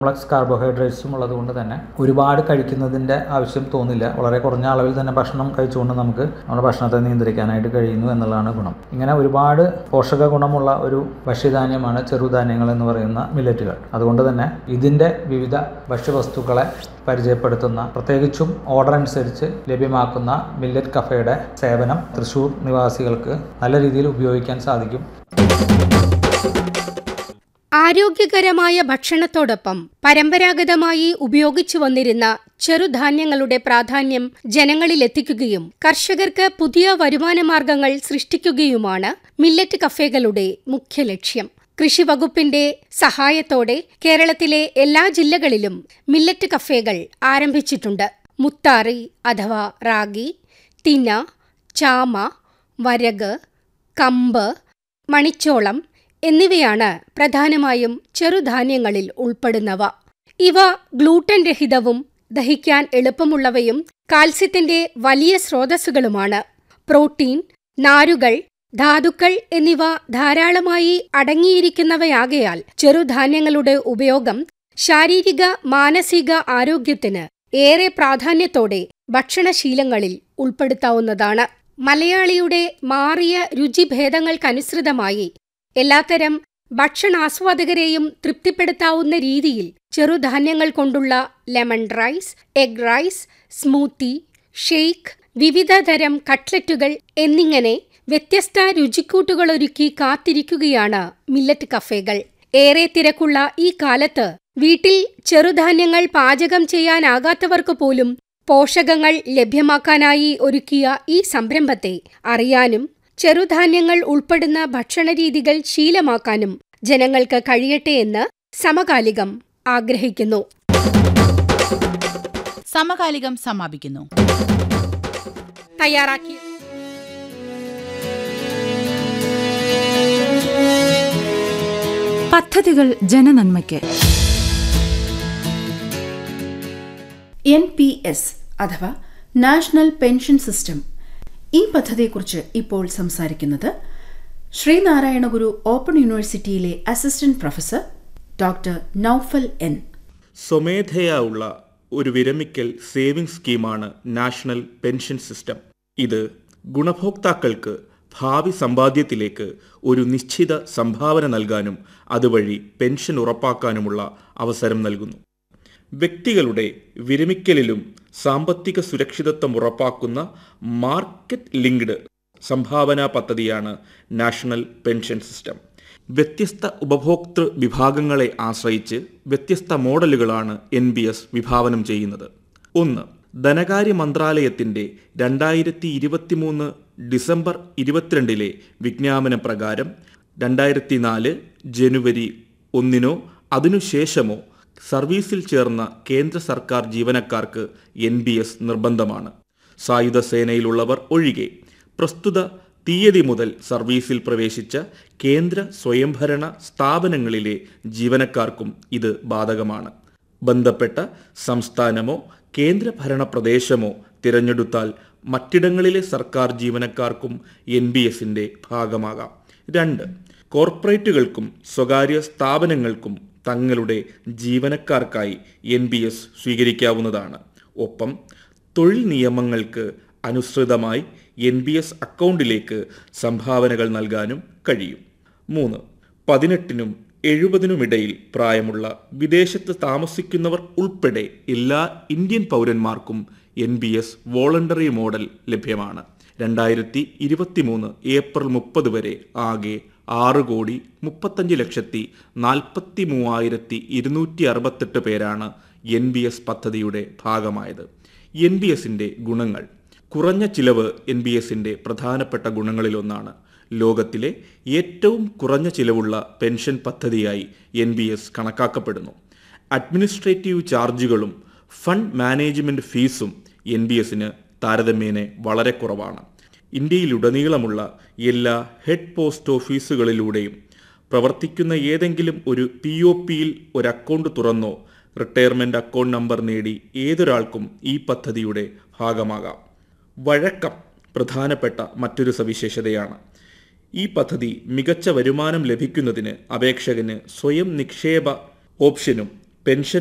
complex കാർബോഹൈഡ്രേറ്റ്സും ഉള്ളതുകൊണ്ട് തന്നെ ഒരുപാട് കഴിക്കുന്നതിൻ്റെ ആവശ്യം തോന്നില്ല വളരെ കുറഞ്ഞ അളവിൽ തന്നെ ഭക്ഷണം കഴിച്ചുകൊണ്ട് നമുക്ക് നമ്മുടെ ഭക്ഷണത്തെ നിയന്ത്രിക്കാനായിട്ട് കഴിയുന്നു എന്നുള്ളതാണ് ഗുണം ഇങ്ങനെ ഒരുപാട് പോഷക ഗുണമുള്ള ഒരു ഭക്ഷ്യധാന്യമാണ് ചെറുധാന്യങ്ങൾ എന്ന് പറയുന്ന മില്ലറ്റുകൾ അതുകൊണ്ട് തന്നെ ഇതിൻ്റെ വിവിധ ഭക്ഷ്യവസ്തുക്കളെ പരിചയപ്പെടുത്തുന്ന പ്രത്യേകിച്ചും ഓർഡർ അനുസരിച്ച് ലഭ്യമാക്കുന്ന മില്ലറ്റ് കഫയുടെ സേവനം തൃശ്ശൂർ നിവാസികൾക്ക് നല്ല രീതിയിൽ ഉപയോഗിക്കാൻ സാധിക്കും ആരോഗ്യകരമായ ഭക്ഷണത്തോടൊപ്പം പരമ്പരാഗതമായി ഉപയോഗിച്ചു വന്നിരുന്ന ചെറുധാന്യങ്ങളുടെ പ്രാധാന്യം ജനങ്ങളിലെത്തിക്കുകയും കർഷകർക്ക് പുതിയ വരുമാനമാർഗങ്ങൾ സൃഷ്ടിക്കുകയുമാണ് മില്ലറ്റ് കഫേകളുടെ മുഖ്യ ലക്ഷ്യം കൃഷി വകുപ്പിന്റെ സഹായത്തോടെ കേരളത്തിലെ എല്ലാ ജില്ലകളിലും മില്ലറ്റ് കഫേകൾ ആരംഭിച്ചിട്ടുണ്ട് മുത്താറി അഥവാ റാഗി തിന ചാമ വരക് കമ്പ് മണിച്ചോളം എന്നിവയാണ് പ്രധാനമായും ചെറുധാന്യങ്ങളിൽ ഉൾപ്പെടുന്നവ ഇവ ഗ്ലൂട്ടൻ രഹിതവും ദഹിക്കാൻ എളുപ്പമുള്ളവയും കാൽസ്യത്തിന്റെ വലിയ സ്രോതസ്സുകളുമാണ് പ്രോട്ടീൻ നാരുകൾ ധാതുക്കൾ എന്നിവ ധാരാളമായി അടങ്ങിയിരിക്കുന്നവയാകയാൽ ചെറുധാന്യങ്ങളുടെ ഉപയോഗം ശാരീരിക മാനസിക ആരോഗ്യത്തിന് ഏറെ പ്രാധാന്യത്തോടെ ഭക്ഷണശീലങ്ങളിൽ ഉൾപ്പെടുത്താവുന്നതാണ് മലയാളിയുടെ മാറിയ രുചിഭേദങ്ങൾക്കനുസൃതമായി എല്ലാത്തരം ഭക്ഷണാസ്വാദകരെയും തൃപ്തിപ്പെടുത്താവുന്ന രീതിയിൽ ചെറുധാന്യങ്ങൾ കൊണ്ടുള്ള lemon rice egg rice smoothie shake വിവിധതരം കട്ട്ലറ്റുകൾ എന്നിങ്ങനെ വ്യത്യസ്ത രുചിക്കൂട്ടുകളൊരുക്കി കാത്തിരിക്കുകയാണ് മില്ലറ്റ് കഫേകൾ ഏറെ തിരക്കുള്ള ഈ കാലത്ത് വീട്ടിൽ ചെറുധാന്യങ്ങൾ പാചകം ചെയ്യാനാകാത്തവർക്ക് പോലും പോഷകങ്ങൾ ലഭ്യമാക്കാനായി ഒരുക്കിയ ഈ സംരംഭത്തെ അറിയാനും ചെറുധാന്യങ്ങൾ ഉൾപ്പെടുന്ന ഭക്ഷണരീതികൾ ശീലമാക്കാനും ജനങ്ങൾക്ക് കഴിയട്ടെ എന്ന് സമകാലികം ആഗ്രഹിക്കുന്നു സമകാലികം സമാപിക്കുന്നു തയ്യാറാക്കി പദ്ധതികൾ ജനനന്മയ്ക്ക് എൻ പി എസ് അഥവാ നാഷണൽ പെൻഷൻ സിസ്റ്റം ഈ പദ്ധതിയെക്കുറിച്ച് ഇപ്പോൾ സംസാരിക്കുന്നത് ശ്രീനാരായണ ഗുരു ഓപ്പൺ യൂണിവേഴ്സിറ്റിയിലെ assistant professor doctor Naufal N സ്വമേധയാ ഉള്ള ഒരു വിരമിക്കൽ സേവിംഗ് സ്കീമാണ് നാഷണൽ പെൻഷൻ സിസ്റ്റം ഇത് ഗുണഭോക്താക്കൾക്ക് ഭാവി സമ്പാദ്യത്തിലേക്ക് ഒരു നിശ്ചിത സംഭാവന നൽകാനും അതുവഴി പെൻഷൻ ഉറപ്പാക്കാനുമുള്ള അവസരം നൽകുന്നു വ്യക്തികളുടെ വിരമിക്കലിലും സാമ്പത്തിക സുരക്ഷിതത്വം ഉറപ്പാക്കുന്ന മാർക്കറ്റ് ലിങ്ക്ഡ് സംഭാവനാ പദ്ധതിയാണ് നാഷണൽ പെൻഷൻ സിസ്റ്റം വ്യത്യസ്ത ഉപഭോക്തൃ വിഭാഗങ്ങളെ ആശ്രയിച്ച് വ്യത്യസ്ത മോഡലുകളാണ് എൻ ബി എസ് വിഭാവനം ചെയ്യുന്നത് ഒന്ന് ധനകാര്യ മന്ത്രാലയത്തിൻ്റെ രണ്ടായിരത്തി ഇരുപത്തിമൂന്ന് ഡിസംബർ ഇരുപത്തിരണ്ടിലെ വിജ്ഞാപന പ്രകാരം രണ്ടായിരത്തി നാല് ജനുവരി ഒന്നിനോ അതിനുശേഷമോ സർവീസിൽ ചേർന്ന കേന്ദ്ര സർക്കാർ ജീവനക്കാർക്ക് എൻ ബി എസ് നിർബന്ധമാണ് സായുധ സേനയിലുള്ളവർ ഒഴികെ പ്രസ്തുത തീയതി മുതൽ സർവീസിൽ പ്രവേശിച്ച കേന്ദ്ര സ്വയംഭരണ സ്ഥാപനങ്ങളിലെ ജീവനക്കാർക്കും ഇത് ബാധകമാണ് ബന്ധപ്പെട്ട സംസ്ഥാനമോ കേന്ദ്രഭരണ പ്രദേശമോ തിരഞ്ഞെടുത്താൽ മറ്റിടങ്ങളിലെ സർക്കാർ ജീവനക്കാർക്കും എൻ ബി എസിൻ്റെ ഭാഗമാകാം രണ്ട് കോർപ്പറേറ്റുകൾക്കും സ്വകാര്യ സ്ഥാപനങ്ങൾക്കും തങ്ങളുടെ ജീവനക്കാർക്കായി എൻ ബി എസ് സ്വീകരിക്കാവുന്നതാണ് ഒപ്പം തൊഴിൽ നിയമങ്ങൾക്ക് അനുസൃതമായി എൻ ബി എസ് അക്കൗണ്ടിലേക്ക് സംഭാവനകൾ നൽകാനും കഴിയും മൂന്ന് പതിനെട്ടിനും എഴുപതിനുമിടയിൽ പ്രായമുള്ള വിദേശത്ത് താമസിക്കുന്നവർ ഉൾപ്പെടെ എല്ലാ ഇന്ത്യൻ പൗരന്മാർക്കും N B S voluntary model ലഭ്യമാണ് രണ്ടായിരത്തി ഇരുപത്തിമൂന്ന് ഏപ്രിൽ മുപ്പത് വരെ ആകെ ആറ് കോടി മുപ്പത്തഞ്ച് ലക്ഷത്തി നാൽപ്പത്തി മൂവായിരത്തി ഇരുന്നൂറ്റി അറുപത്തെട്ട് പേരാണ് എൻ ബി എസ് പദ്ധതിയുടെ ഭാഗമായത് എൻ ബി എസിൻ്റെ ഗുണങ്ങൾ കുറഞ്ഞ ചിലവ് എൻ ബി എസിൻ്റെ പ്രധാനപ്പെട്ട ഗുണങ്ങളിലൊന്നാണ് ലോകത്തിലെ ഏറ്റവും കുറഞ്ഞ ചിലവുള്ള പെൻഷൻ പദ്ധതിയായി എൻ ബി എസ് കണക്കാക്കപ്പെടുന്നു അഡ്മിനിസ്ട്രേറ്റീവ് ചാർജുകളും ഫണ്ട് മാനേജ്മെൻറ്റ് ഫീസും എൻ ബി എസിന് താരതമ്യേന വളരെ കുറവാണ് ഇന്ത്യയിലുടനീളമുള്ള എല്ലാ ഹെഡ് പോസ്റ്റ് ഓഫീസുകളിലൂടെയും പ്രവർത്തിക്കുന്ന ഏതെങ്കിലും ഒരു പി ഒ പിയിൽ ഒരു അക്കൗണ്ട് തുറന്നോ റിട്ടയർമെന്റ് അക്കൗണ്ട് നമ്പർ നേടി ഏതൊരാൾക്കും ഈ പദ്ധതിയുടെ ഭാഗമാകാം വഴക്കം പ്രധാനപ്പെട്ട മറ്റൊരു സവിശേഷതയാണ് ഈ പദ്ധതി മികച്ച വരുമാനം ലഭിക്കുന്നതിന് അപേക്ഷകന് സ്വയം നിക്ഷേപ ഓപ്ഷനും പെൻഷൻ